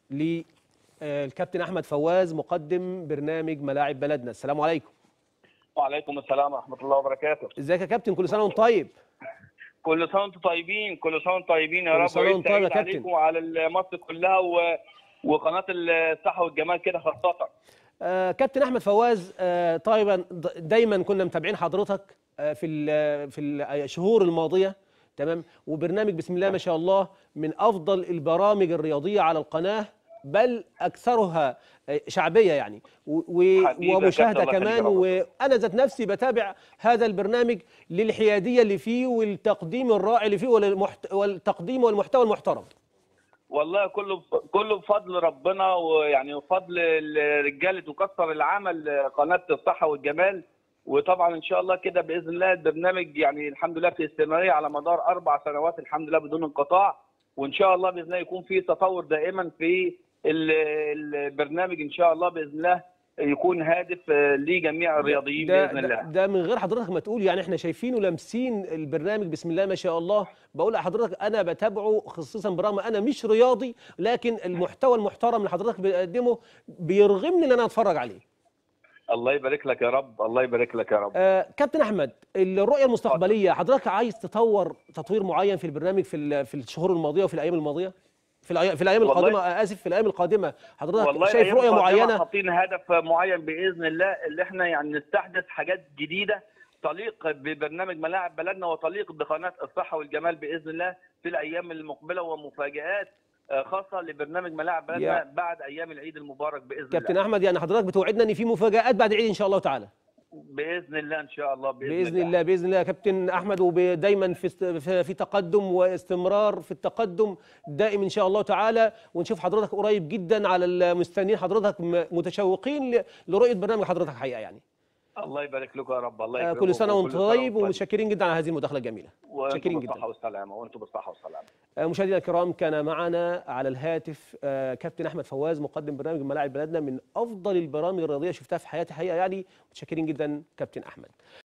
للكابتن احمد فواز مقدم برنامج ملاعب بلدنا السلام عليكم وعليكم السلام ورحمة الله وبركاته ازيك يا كابتن كل سنه وانت طيب كل سنة وانتم طيبين كل سنة وانتم طيبين يا كل رب سنة وعيد وانت طيب يا سعيد كابتن. عليكم وعلى مصر كلها و... وقناة الصحة والجمال كده خاصة آه كابتن احمد فواز آه طيبا د- دايما كنا متابعين حضرتك آه في ال- في الشهور الماضيه تمام وبرنامج بسم الله ما شاء الله من افضل البرامج الرياضيه على القناه بل اكثرها آه، شعبيه يعني و- و- حبيبي يا ومشاهده كابتن، الله كمان يخليك يا وانا ذات نفسي بتابع هذا البرنامج للحياديه اللي فيه والتقديم الرائع اللي فيه والمحت- والتقديم والمحتوى المحترم والله كله كله بفضل ربنا ويعني بفضل رجالة وكسر العمل قناة الصحة والجمال وطبعا ان شاء الله كده باذن الله البرنامج يعني الحمد لله في استمراريه على مدار اربع سنوات الحمد لله بدون انقطاع وان شاء الله باذن الله يكون في تطور دائما في ال- البرنامج ان شاء الله باذن الله يكون هادف آه، لجميع الرياضيين ده, باذن ده, الله ده من غير حضرتك ما تقول يعني احنا شايفين ولامسين البرنامج بسم الله ما شاء الله بقول لحضرتك انا بتابعه خصيصا برغم انا مش رياضي لكن المحتوى المحترم اللي حضرتك بتقدمه بيرغمني ان انا اتفرج عليه الله يبارك لك يا رب الله يبارك لك يا رب آه كابتن احمد الرؤيه المستقبليه حضرتك عايز تطور تطوير معين في البرنامج في ال- في الشهور الماضيه وفي الايام الماضيه في الأي- في الايام والله- القادمه آه، اسف في الايام القادمه حضرتك والله شايف أيام رؤيه قادمة معينه حاطين هدف معين باذن الله اللي احنا يعني نستحدث حاجات جديده تليق ببرنامج ملاعب بلدنا وتليق بقناه الصحه والجمال باذن الله في الايام المقبله ومفاجات آه، خاصه لبرنامج ملاعب بلدنا يا- بعد ايام العيد المبارك باذن كابتن الله احمد يعني حضرتك بتوعدنا ان في مفاجات بعد العيد ان شاء الله تعالى باذن الله ان شاء الله باذن, باذن الله باذن الله يا كابتن احمد ودايما في است- في في تقدم واستمرار في التقدم دائم ان شاء الله تعالى ونشوف حضرتك قريب جدا على المستنيين حضرتك م- متشوقين ل- لرؤيه برنامج حضرتك حقيقه يعني الله يبارك لكم يا رب الله آه، يكرمكم كل سنه وانت وكل سنة طيب وانتم ومتشكرين جدا على هذه المداخله الجميله وانتم متشكرين جدا بالصحه والسلامه وانتم بالصحه والسلامه آه، مشاهدينا الكرام كان معنا على الهاتف آه، كابتن احمد فواز مقدم برنامج ملاعب بلدنا من افضل البرامج الرياضيه شفتها في حياتي حقيقه يعني متشكرين جدا كابتن احمد